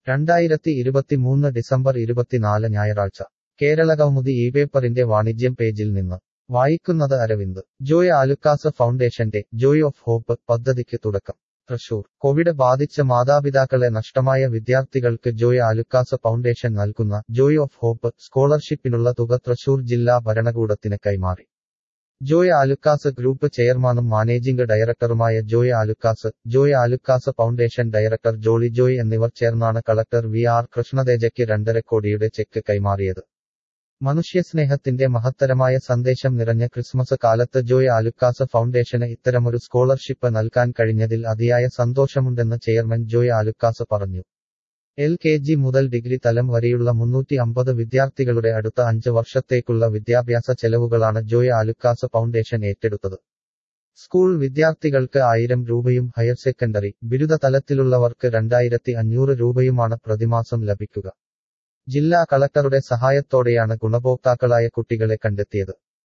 രണ്ടായിരത്തി ഇരുപത്തിമൂന്ന് ഡിസംബർ ഇരുപത്തിനാല് ഞായറാഴ്ച കേരള കൗമുദി ഈ പേപ്പറിന്റെ വാണിജ്യം പേജിൽ നിന്ന് വായിക്കുന്നത് അരവിന്ദ് ജോയ് ആലുക്കാസ് ഫൗണ്ടേഷന്റെ ജോയ് ഓഫ് ഹോപ്പ് പദ്ധതിക്ക് തുടക്കം തൃശൂർ കോവിഡ് ബാധിച്ച മാതാപിതാക്കളെ നഷ്ടമായ വിദ്യാർത്ഥികൾക്ക് ജോയ് ആലുക്കാസ് ഫൗണ്ടേഷൻ നൽകുന്ന ജോയ് ഓഫ് ഹോപ്പ് സ്കോളർഷിപ്പിനുള്ള തുക തൃശൂർ ജില്ലാ ഭരണകൂടത്തിന് കൈമാറി ജോയ് ആലുക്കാസ് ഗ്രൂപ്പ് ചെയർമാനും മാനേജിംഗ് ഡയറക്ടറുമായ ജോയ് ആലുക്കാസ് ജോയ് ആലുക്കാസ് ഫൗണ്ടേഷൻ ഡയറക്ടർ ജോളി ജോയ് എന്നിവർ ചേർന്നാണ് കളക്ടർ വി ആർ കൃഷ്ണതേജയ്ക്ക് രണ്ടര കോടിയുടെ ചെക്ക് കൈമാറിയത് മനുഷ്യസ്നേഹത്തിന്റെ മഹത്തരമായ സന്ദേശം നിറഞ്ഞ ക്രിസ്മസ് കാലത്ത് ജോയ് ആലുക്കാസ് ഫൗണ്ടേഷന് ഇത്തരമൊരു സ്കോളർഷിപ്പ് നൽകാൻ കഴിഞ്ഞതിൽ അതിയായ സന്തോഷമുണ്ടെന്ന് ചെയർമാൻ ജോയ് ആലുക്കാസ് പറഞ്ഞു എൽ കെ ജി മുതൽ ഡിഗ്രി തലം വരെയുള്ള മുന്നൂറ്റി അമ്പത് വിദ്യാർത്ഥികളുടെ അടുത്ത അഞ്ച് വർഷത്തേക്കുള്ള വിദ്യാഭ്യാസ ചെലവുകളാണ് ജോയ് ആലുക്കാസ് ഫൗണ്ടേഷൻ ഏറ്റെടുത്തത് സ്കൂൾ വിദ്യാർത്ഥികൾക്ക് ആയിരം രൂപയും ഹയർ സെക്കൻഡറി ബിരുദ തലത്തിലുള്ളവർക്ക് രണ്ടായിരത്തി അഞ്ഞൂറ് രൂപയുമാണ് പ്രതിമാസം ലഭിക്കുക ജില്ലാ കളക്ടറുടെ സഹായത്തോടെയാണ് ഗുണഭോക്താക്കളായ കുട്ടികളെ കണ്ടെത്തിയത്